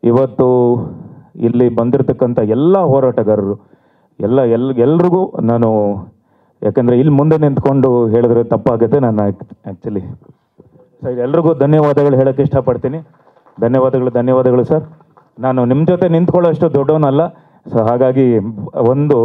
ಇವತ್ತು ಇಲ್ಲಿ ಬಂದಿರತಕ್ಕಂಥ ಎಲ್ಲ ಹೋರಾಟಗಾರರು ಎಲ್ಲ ಎಲ್ ಎಲ್ರಿಗೂ ನಾನು ಯಾಕಂದರೆ ಇಲ್ಲಿ ಮುಂದೆ ನಿಂತ್ಕೊಂಡು ಹೇಳಿದ್ರೆ ತಪ್ಪಾಗುತ್ತೆ ನಾನು ಆ್ಯಕ್ಚುಲಿ ಸರ್ ಎಲ್ರಿಗೂ ಧನ್ಯವಾದಗಳು ಹೇಳೋಕ್ಕೆ ಇಷ್ಟಪಡ್ತೀನಿ ಧನ್ಯವಾದಗಳು ಧನ್ಯವಾದಗಳು ಸರ್ ನಾನು ನಿಮ್ಮ ಜೊತೆ ನಿಂತ್ಕೊಳ್ಳೋಷ್ಟು ದೊಡ್ಡವನಲ್ಲ ಸೊ ಹಾಗಾಗಿ ಒಂದು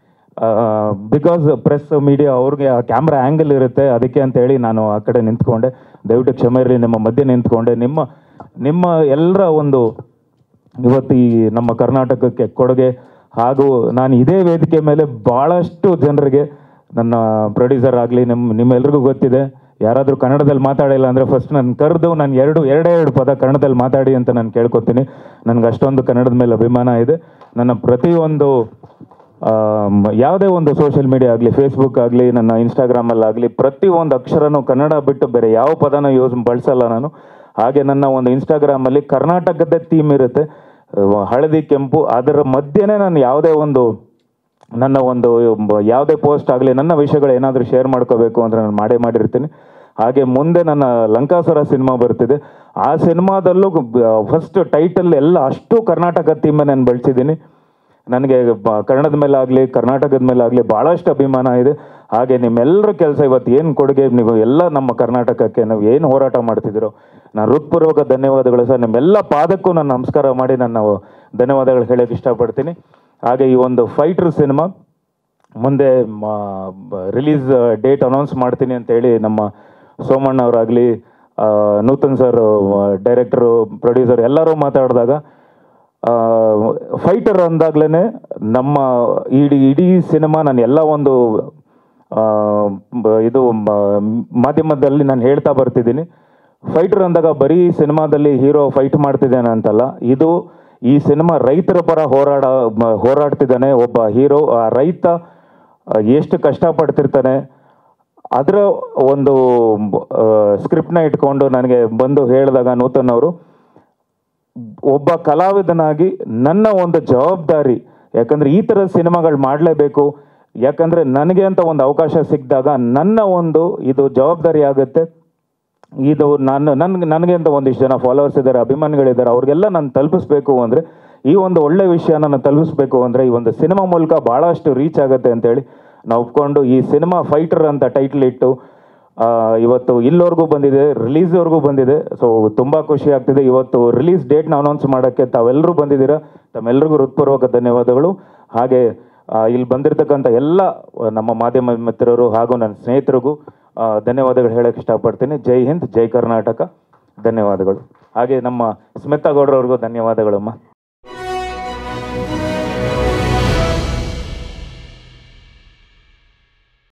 ಬಿಕಾಸ್ ಪ್ರೆಸ್ ಮೀಡಿಯಾ ಅವ್ರಿಗೆ ಆ ಕ್ಯಾಮ್ರಾ ಆ್ಯಂಗಲ್ ಇರುತ್ತೆ ಅದಕ್ಕೆ ಅಂತ ಹೇಳಿ ನಾನು ಆ ಕಡೆ ನಿಂತ್ಕೊಂಡೆ ದಯವಿಟ್ಟು ಕ್ಷಮೆ ಇರಲಿ ನಿಮ್ಮ ಮಧ್ಯೆ ನಿಂತ್ಕೊಂಡೆ ನಿಮ್ಮ ನಿಮ್ಮ ಎಲ್ಲರ ಒಂದು ಇವತ್ತು ಈ ನಮ್ಮ ಕರ್ನಾಟಕಕ್ಕೆ ಕೊಡುಗೆ ಹಾಗೂ ನಾನು ಇದೇ ವೇದಿಕೆ ಮೇಲೆ ಭಾಳಷ್ಟು ಜನರಿಗೆ ನನ್ನ ಪ್ರೊಡ್ಯೂಸರ್ ಆಗಲಿ ನಿಮ್ಮ ನಿಮ್ಮೆಲ್ರಿಗೂ ಗೊತ್ತಿದೆ ಯಾರಾದರೂ ಕನ್ನಡದಲ್ಲಿ ಮಾತಾಡಿಲ್ಲ ಅಂದರೆ ಫಸ್ಟ್ ನಾನು ಕರೆದು ನಾನು ಎರಡು ಎರಡೇ ಎರಡು ಪದ ಕನ್ನಡದಲ್ಲಿ ಮಾತಾಡಿ ಅಂತ ನಾನು ಕೇಳ್ಕೊತೀನಿ ನನಗೆ ಅಷ್ಟೊಂದು ಕನ್ನಡದ ಮೇಲೆ ಅಭಿಮಾನ ಇದೆ ನನ್ನ ಪ್ರತಿಯೊಂದು ಆಮ್, ಯಾವುದೇ ಒಂದು ಸೋಷಿಯಲ್ ಮೀಡಿಯಾ ಆಗಲಿ ಫೇಸ್ಬುಕ್ ಆಗಲಿ ನನ್ನ ಇನ್ಸ್ಟಾಗ್ರಾಮಲ್ಲಾಗಲಿ ಪ್ರತಿಯೊಂದು ಅಕ್ಷರನೂ ಕನ್ನಡ ಬಿಟ್ಟು ಬೇರೆ ಯಾವ ಪದನ ಯೂಸ್ ಬಳಸಲ್ಲ ನಾನು ಹಾಗೆ ನನ್ನ ಒಂದು ಇನ್ಸ್ಟಾಗ್ರಾಮಲ್ಲಿ ಕರ್ನಾಟಕದ ಥೀಮ್ ಇರುತ್ತೆ ಅಹ್, ಹಳದಿ ಕೆಂಪು ಅದರ ಮಧ್ಯೆನೇ ನಾನು ಯಾವುದೇ ಒಂದು ನನ್ನ ಒಂದು ಬ- ಯಾವುದೇ ಪೋಸ್ಟ್ ಆಗಲಿ ನನ್ನ ವಿಷಯಗಳು ಏನಾದರೂ ಶೇರ್ ಮಾಡ್ಕೋಬೇಕು ಅಂದರೆ ನಾನು ಮಾಡೇ ಮಾಡಿರ್ತೀನಿ ಹಾಗೆ ಮುಂದೆ ನನ್ನ ಲಂಕಾಸುರ ಸಿನಿಮಾ ಬರ್ತಿದೆ ಆ ಸಿನಿಮಾದಲ್ಲೂ ಫಸ್ಟ್ ಟೈಟಲ್ ಎಲ್ಲ ಅಷ್ಟು ಕರ್ನಾಟಕ ಥೀಮ್ ನಾನು ಬಳಸಿದ್ದೀನಿ ನನಗೆ ಬ- ಕನ್ನಡದ ಮೇಲೆ ಆಗಲಿ ಕರ್ನಾಟಕದ ಮೇಲೆ ಆಗಲಿ ಭಾಳಷ್ಟು ಅಭಿಮಾನ ಇದೆ ಹಾಗೆ ನಿಮ್ಮೆಲ್ಲರ ಕೆಲಸ ಇವತ್ತು ಏನು ಕೊಡುಗೆ ನೀವು ಎಲ್ಲ ನಮ್ಮ ಕರ್ನಾಟಕಕ್ಕೆ ನಾವು ಏನು ಹೋರಾಟ ಮಾಡ್ತಿದ್ದೀರೋ ನಾನು ಹೃತ್ಪೂರ್ವಕ ಧನ್ಯವಾದಗಳು ಸರ್ ನಿಮ್ಮೆಲ್ಲ ಪಾದಕ್ಕೂ ನಾನು ನಮಸ್ಕಾರ ಮಾಡಿ ನನ್ನ ಧನ್ಯವಾದಗಳು ಹೇಳೋಕ್ಕೆ ಇಷ್ಟಪಡ್ತೀನಿ ಹಾಗೆ ಈ ಒಂದು ಫೈಟ್ರ್ ಸಿನಿಮಾ ಮುಂದೆ ರಿಲೀಸ್ ಡೇಟ್ ಅನೌನ್ಸ್ ಮಾಡ್ತೀನಿ ಅಂತ ಹೇಳಿ ನಮ್ಮ ಸೋಮಣ್ಣ ಅವರಾಗಲಿ ನೂತನ್ ಸರ್ ಡೈರೆಕ್ಟರು ಪ್ರೊಡ್ಯೂಸರ್ ಎಲ್ಲರೂ ಮಾತಾಡಿದಾಗ ಫೈಟರ್ ಅಂದಾಗ್ಲೇ ನಮ್ಮ ಇಡೀ ಇಡೀ ಸಿನಿಮಾ ನಾನು ಎಲ್ಲ ಒಂದು ಆ, ಬ- ಇದು ಮ- ಮಾಧ್ಯಮದಲ್ಲಿ ನಾನು ಹೇಳ್ತಾ ಬರ್ತಿದ್ದೀನಿ ಫೈಟರ್ ಅಂದಾಗ ಬರೀ ಸಿನಿಮಾದಲ್ಲಿ ಹೀರೋ ಫೈಟ್ ಮಾಡ್ತಿದ್ದಾನೆ ಅಂತಲ್ಲ ಇದು ಈ ಸಿನಿಮಾ ರೈತರ ಪರ ಹೋರಾಡ ಮ- ಹೋರಾಡ್ತಿದ್ದಾನೆ ಒಬ್ಬ ಹೀರೋ ಆ ರೈತ ಆ, ಎಷ್ಟು ಕಷ್ಟಪಡ್ತಿರ್ತಾನೆ ಅದರ ಒಂದು ಸ್ಕ್ರಿಪ್ಟ್ನ ಇಟ್ಕೊಂಡು ನನಗೆ ಬಂದು ಹೇಳಿದಾಗ ನೂತನ್ ಅವರು ಒಬ್ಬ ಕಲಾವಿದನಾಗಿ ನನ್ನ ಒಂದು ಜವಾಬ್ದಾರಿ ಯಾಕಂದ್ರೆ ಈ ಥರ ಸಿನಿಮಾಗಳು ಮಾಡಲೇಬೇಕು ಯಾಕಂದ್ರೆ ನನಗೆ ಅಂತ ಒಂದು ಅವಕಾಶ ಸಿಕ್ಕಿದಾಗ ನನ್ನ ಒಂದು ಇದು ಜವಾಬ್ದಾರಿ ಆಗುತ್ತೆ ಇದು ನಾನು ನನ್ಗೆ ನನಗೆ ಅಂತ ಒಂದಿಷ್ಟು ಜನ ಫಾಲೋವರ್ಸ್ ಇದ್ದಾರೆ ಅಭಿಮಾನಿಗಳಿದ್ದಾರೆ ಅವ್ರಿಗೆಲ್ಲ ನಾನು ತಲುಪಿಸ್ಬೇಕು ಅಂದರೆ ಈ ಒಂದು ಒಳ್ಳೆ ವಿಷಯ ನಾನು ತಲುಪಿಸ್ಬೇಕು ಅಂದರೆ ಈ ಒಂದು ಸಿನಿಮಾ ಮೂಲಕ ಭಾಳಷ್ಟು ರೀಚ್ ಆಗುತ್ತೆ ಅಂತೇಳಿ ನಾವು ಒಪ್ಕೊಂಡು ಈ ಸಿನಿಮಾ ಫೈಟರ್ ಅಂತ ಟೈಟ್ಲ್ ಇಟ್ಟು ಆ, ಇವತ್ತು ಇಲ್ಲಿವರೆಗೂ ಬಂದಿದೆ ರಿಲೀಸ್ವರೆಗೂ ಬಂದಿದೆ ಸೊ ತುಂಬ ಖುಷಿ ಆಗ್ತಿದೆ ಇವತ್ತು ರಿಲೀಸ್ ಡೇಟ್ನ ಅನೌನ್ಸ್ ಮಾಡೋಕ್ಕೆ ತಾವೆಲ್ಲರೂ ಬಂದಿದ್ದೀರಾ ತಮ್ಮೆಲ್ಲರಿಗೂ ಹೃತ್ಪೂರ್ವಕ ಧನ್ಯವಾದಗಳು ಹಾಗೆ ಆ, ಇಲ್ಲಿ ಬಂದಿರತಕ್ಕಂಥ ಎಲ್ಲ ನಮ್ಮ ಮಾಧ್ಯಮ ಮಿತ್ರರು ಹಾಗೂ ನನ್ನ ಸ್ನೇಹಿತರಿಗೂ ಆ, ಧನ್ಯವಾದಗಳು ಹೇಳಕ್ಕೆ ಇಷ್ಟಪಡ್ತೀನಿ ಜೈ ಹಿಂದ್ ಜೈ ಕರ್ನಾಟಕ ಧನ್ಯವಾದಗಳು ಹಾಗೆ ನಮ್ಮ ಸ್ಮಿತಾ ಗೌಡ್ರವ್ರಿಗೂ ಧನ್ಯವಾದಗಳಮ್ಮ